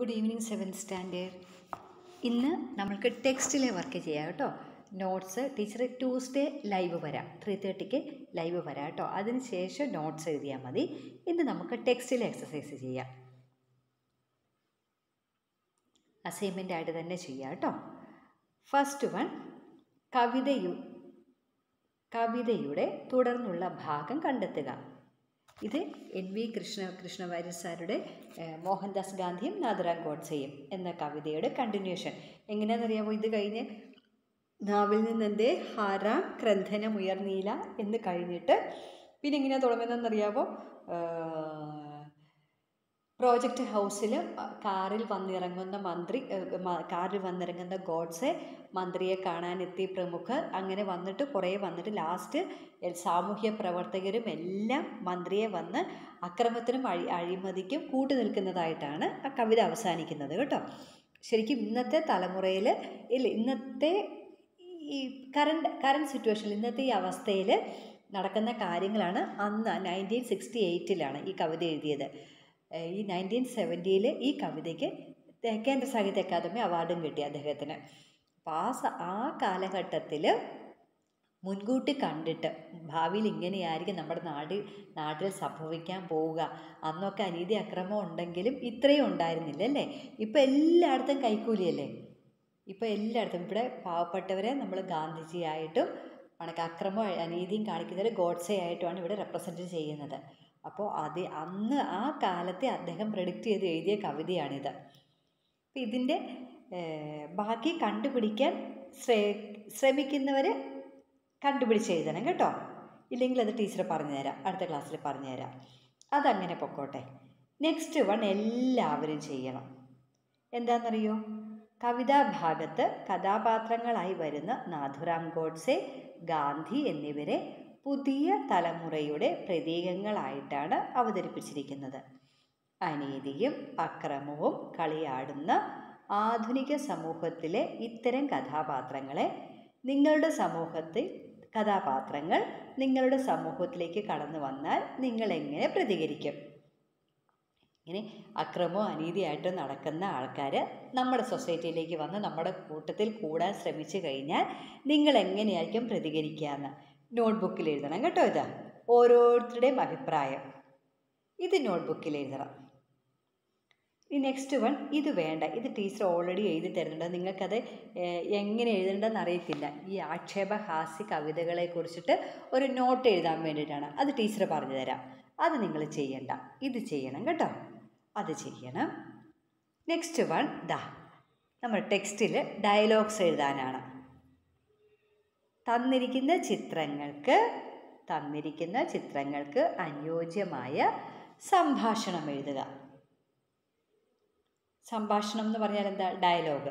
good evening seventh standard ഇന്ന് നമ്മൾക്ക് ടെക്സ്റ്റിലെ work ചെയ്യാം കേട്ടോ നോട്ട്സ് ടീച്ചർ ട്യൂസ്ഡേ ലൈവ് വരാം ത്രീ തേർട്ടിക്ക് ലൈവ് വരാം കേട്ടോ അതിന് ശേഷം നോട്ട്സ് എഴുതിയാൽ മതി ഇന്ന് നമുക്ക് ടെക്സ്റ്റിലെ എക്സസൈസ് ചെയ്യാം അസൈൻമെൻ്റ് ആയിട്ട് തന്നെ ചെയ്യാം കേട്ടോ ഫസ്റ്റ് വൺ കവിതയു കവിതയുടെ തുടർന്നുള്ള ഭാഗം കണ്ടെത്തുക ഇത് എൻ വി കൃഷ്ണ കൃഷ്ണവാര്യർ സാറുടെ ഏഹ്, മോഹൻദാസ് ഗാന്ധിയും നാഥറാം ഗോഡ്സെയും എന്ന കവിതയുടെ കണ്ടിന്യൂഷൻ എങ്ങനെയാണെന്നറിയാമോ ഇത് കഴിഞ്ഞ് നാവിൽ നിന്നെന്തേ ഹാരാം ക്രന്ഥനമുയർന്നീല എന്ന് കഴിഞ്ഞിട്ട് പിന്നെ എങ്ങനെയാണ് തുടങ്ങുന്നതെന്നറിയാമോ പ്രോജക്റ്റ് ഹൗസിൽ കാറിൽ വന്നിറങ്ങുന്ന മന്ത്രി ഏഹ്, മ- കാറിൽ വന്നിറങ്ങുന്ന ഗോഡ്സെ മന്ത്രിയെ കാണാനെത്തി പ്രമുഖർ അങ്ങനെ വന്നിട്ട് കുറേ വന്നിട്ട് ലാസ്റ്റ് സാമൂഹ്യ പ്രവർത്തകരും എല്ലാം മന്ത്രിയെ വന്ന് അക്രമത്തിനും അഴി അഴിമതിക്കും കൂട്ടു നിൽക്കുന്നതായിട്ടാണ് ആ കവിത അവസാനിക്കുന്നത് കേട്ടോ ശരിക്കും ഇന്നത്തെ തലമുറയിൽ ഇല്ല ഇന്നത്തെ ഈ കറണ്ട് കറണ്ട് സിറ്റുവേഷനിൽ ഇന്നത്തെ ഈ അവസ്ഥയിൽ നടക്കുന്ന കാര്യങ്ങളാണ് അന്ന് നയൻറ്റീൻ സിക്സ്റ്റി എയ്റ്റിലാണ് ഈ കവിത എഴുതിയത് ഏഹ് ഈ നയൻറ്റീൻ സെവൻറ്റിയിൽ ഈ കവിതയ്ക്ക് തെ- കേന്ദ്ര സാഹിത്യ അക്കാദമി അവാർഡും കിട്ടി അദ്ദേഹത്തിന് അപ്പോൾ ആ സ ആ കാലഘട്ടത്തിൽ മുൻകൂട്ടി കണ്ടിട്ട് ഭാവിയിൽ ഇങ്ങനെയായിരിക്കും നമ്മുടെ നാട് നാട്ടിൽ സംഭവിക്കാൻ പോവുക അന്നൊക്കെ അനീതി അക്രമം ഉണ്ടെങ്കിലും ഇത്രയും ഉണ്ടായിരുന്നില്ല അല്ലേ ഇപ്പം എല്ലായിടത്തും കൈക്കൂലിയല്ലേ ഇപ്പോൾ എല്ലായിടത്തും ഇവിടെ പാവപ്പെട്ടവരെ നമ്മൾ ഗാന്ധിജിയായിട്ടും കണക്ക് അക്രമവും അനീതിയും കാണിക്കുന്നവർ ഗോഡ്സെ ആയിട്ടുമാണ് ഇവിടെ റെപ്രസെൻറ്റ് ചെയ്യുന്നത് അപ്പോൾ അത് അന്ന് ആ കാലത്തെ അദ്ദേഹം പ്രഡിക്റ്റ് ചെയ്ത് എഴുതിയ കവിതയാണിത് അപ്പം ഇതിൻ്റെ ഏഹ്, ബാക്കി കണ്ടുപിടിക്കാൻ ശ്രേ ശ്രമിക്കുന്നവർ കണ്ടുപിടിച്ച് എഴുതണം കേട്ടോ ഇല്ലെങ്കിൽ അത് ടീച്ചർ പറഞ്ഞുതരാം അടുത്ത ക്ലാസ്സിൽ പറഞ്ഞുതരാം അതങ്ങനെ പൊക്കോട്ടെ നെക്സ്റ്റ് വൺ എല്ലാവരും ചെയ്യണം എന്താണെന്നറിയോ കവിതാഭാഗത്ത് കഥാപാത്രങ്ങളായി വരുന്ന നാഥുറാം ഗോഡ്സെ ഗാന്ധി എന്നിവരെ പുതിയ തലമുറയുടെ പ്രതീകങ്ങളായിട്ടാണ് അവതരിപ്പിച്ചിരിക്കുന്നത് അനീതിയും അക്രമവും കളിയാടുന്ന ആധുനിക സമൂഹത്തിലെ ഇത്തരം കഥാപാത്രങ്ങളെ നിങ്ങളുടെ സമൂഹത്തിൽ കഥാപാത്രങ്ങൾ നിങ്ങളുടെ സമൂഹത്തിലേക്ക് കടന്നു വന്നാൽ നിങ്ങൾ എങ്ങനെ പ്രതികരിക്കും ഇങ്ങനെ അക്രമവും അനീതിയായിട്ട് നടക്കുന്ന ആൾക്കാർ നമ്മുടെ സൊസൈറ്റിയിലേക്ക് വന്ന് നമ്മുടെ കൂട്ടത്തിൽ കൂടാൻ ശ്രമിച്ചു കഴിഞ്ഞാൽ നിങ്ങൾ എങ്ങനെയായിരിക്കും പ്രതികരിക്കുക നോട്ട്ബുക്കിൽ എഴുതണം കേട്ടോ ഇത് ഓരോരുത്തരുടെയും അഭിപ്രായം ഇത് നോട്ട്ബുക്കിൽ എഴുതണം ഈ നെക്സ്റ്റ് വൺ ഇത് വേണ്ട ഇത് ടീച്ചർ ഓൾറെഡി എഴുതി തരുന്നുണ്ട് നിങ്ങൾക്കത് ഏഹ്, എങ്ങനെ എഴുതേണ്ടതെന്ന് അറിയത്തില്ല ഈ ആക്ഷേപഹാസ്യ കവിതകളെ കുറിച്ചിട്ട് ഒരു നോട്ട് എഴുതാൻ വേണ്ടിയിട്ടാണ് അത് ടീച്ചർ പറഞ്ഞു തരാം അത് നിങ്ങൾ ചെയ്യണ്ട ഇത് ചെയ്യണം കേട്ടോ അത് ചെയ്യണം നെക്സ്റ്റ് വൺ ദാ നമ്മൾ ടെക്സ്റ്റിൽ ഡയലോഗ്സ് എഴുതാനാണ് തന്നിരിക്കുന്ന ചിത്രങ്ങൾക്ക് തന്നിരിക്കുന്ന ചിത്രങ്ങൾക്ക് അനുയോജ്യമായ സംഭാഷണം എഴുതുക സംഭാഷണം എന്ന് പറഞ്ഞാൽ എന്താ ഡയലോഗ്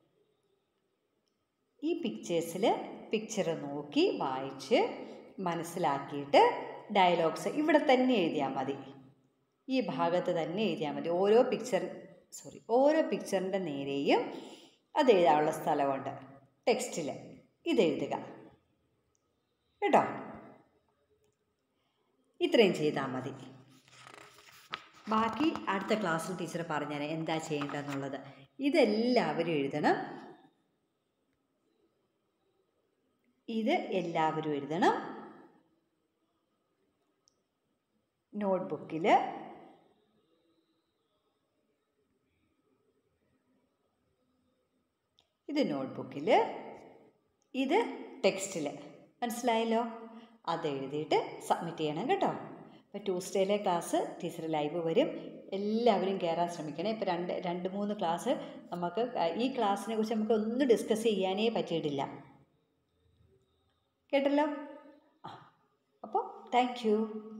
ഈ പിക്ചേഴ്സിൽ പിക്ചർ നോക്കി വായിച്ച് മനസ്സിലാക്കിയിട്ട് ഡയലോഗ്സ് ഇവിടെ തന്നെ എഴുതിയാൽ മതി ഈ ഭാഗത്ത് തന്നെ എഴുതിയാൽ മതി ഓരോ പിക്ചർ സോറി ഓരോ പിക്ചറിൻ്റെ നേരെയും അത് എഴുതാനുള്ള സ്ഥലമുണ്ട് ടെക്സ്റ്റിൽ ഇത് എഴുതുക കേട്ടോ ഇത്രയും ചെയ്താൽ മതി ബാക്കി അടുത്ത ക്ലാസ്സിൽ ടീച്ചർ പറഞ്ഞുതരാം എന്താ ചെയ്യേണ്ടതെന്നുള്ളത് ഇതെല്ലാവരും എഴുതണം ഇത് എല്ലാവരും എഴുതണം നോട്ട്ബുക്കിൽ ഇത് നോട്ട്ബുക്കിൽ ഇത് ടെക്സ്റ്റിൽ മനസ്സിലായല്ലോ അത് എഴുതിയിട്ട് സബ്മിറ്റ് ചെയ്യണം കേട്ടോ ഇപ്പോൾ ട്യൂസ്ഡേയിലെ ക്ലാസ് ടീച്ചർ ലൈവ് വരും എല്ലാവരും കയറാൻ ശ്രമിക്കണം ഇപ്പോൾ രണ്ട് രണ്ട് മൂന്ന് ക്ലാസ് നമുക്ക് ഈ ക്ലാസ്സിനെ കുറിച്ച് നമുക്ക് ഒന്നും ഡിസ്കസ് ചെയ്യാനേ പറ്റിയിട്ടില്ല കേട്ടല്ലോ ആ അപ്പോൾ താങ്ക് യു